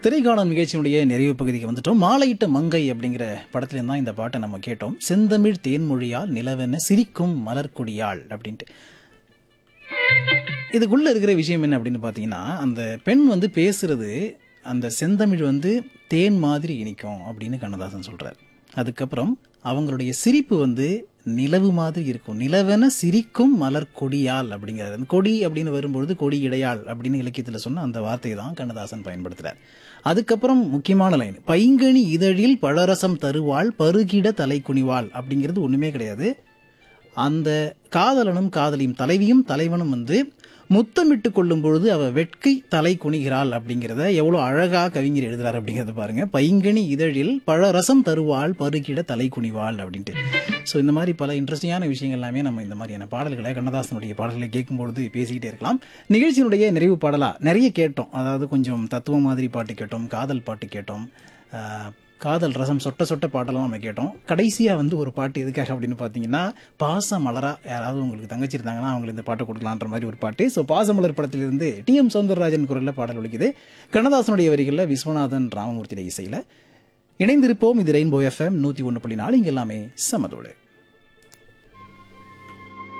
திரைக்காலம் நிகழ்ச்சியினுடைய நிறைவு பகுதிக்கு வந்துட்டோம் மாலையிட்ட மங்கை அப்படிங்கிற படத்துல தான் இந்த பாட்டை நம்ம கேட்டோம் செந்தமிழ் தேன்மொழியால் நிலவென சிரிக்கும் மலர்கொடியாள் அப்படின்ட்டு இதுக்குள்ள இருக்கிற விஷயம் என்ன அப்படின்னு பார்த்தீங்கன்னா அந்த பெண் வந்து பேசுறது அந்த செந்தமிழ் வந்து தேன் மாதிரி இனிக்கும் அப்படின்னு கண்ணதாசன் சொல்றார் அதுக்கப்புறம் அவங்களுடைய சிரிப்பு வந்து நிலவு மாதிரி இருக்கும் நிலவென சிரிக்கும் மலர் கொடியால் அப்படிங்கிறது அந்த கொடி அப்படின்னு வரும்பொழுது கொடி இடையாள் அப்படின்னு இலக்கியத்தில் சொன்ன அந்த வார்த்தையை தான் கண்ணதாசன் பயன்படுத்துறார் அதுக்கப்புறம் முக்கியமான லைன் பைங்கனி இதழில் பழரசம் தருவாள் பருகிட தலை குனிவாள் அப்படிங்கிறது ஒண்ணுமே கிடையாது அந்த காதலனும் காதலியும் தலைவியும் தலைவனும் வந்து முத்தமிட்டு கொள்ளும் பொழுது அவ வெட்கை தலை குனிகிறாள் அப்படிங்கிறத எவ்வளோ அழகா கவிஞர் எழுதுறாரு அப்படிங்கிறத பாருங்க பைங்கனி இதழில் பழரசம் தருவாள் பருகிட தலை குனிவாள் அப்படின்ட்டு ஸோ இந்த மாதிரி பல இன்ட்ரெஸ்டிங்கான விஷயங்கள் எல்லாமே நம்ம இந்த மாதிரியான பாடல்களை கண்ணதாசனுடைய பாடல்களை கேட்கும்பொழுது பேசிக்கிட்டே இருக்கலாம் நிகழ்ச்சியினுடைய நிறைவு பாடலா நிறைய கேட்டோம் அதாவது கொஞ்சம் தத்துவம் மாதிரி பாட்டு கேட்டோம் காதல் பாட்டு கேட்டோம் ஆஹ், காதல் ரசம் சொட்ட சொட்ட பாட்டெல்லாம் நம்ம கேட்டோம் கடைசியாக வந்து ஒரு பாட்டு எதுக்காக அப்படின்னு பார்த்தீங்கன்னா பாச மலரா யாராவது உங்களுக்கு தங்கச்சி இருந்தாங்கன்னா அவங்களுக்கு இந்த பாட்டை கொடுக்கலான்ற மாதிரி ஒரு பாட்டு ஸோ பாசமலர் படத்திலிருந்து டி எம் சௌந்தரராஜன் குரலில் பாடல் ஒழிக்குது கண்ணதாசனுடைய வரிகளில் விஸ்வநாதன் ராமமூர்த்தியுடைய இசையில் இணைந்திருப்போம் இது ரெயின்போ எஃப்எம் நூற்றி ஒன்று புள்ளி நாலு இங்கே எல்லாமே சமதோடு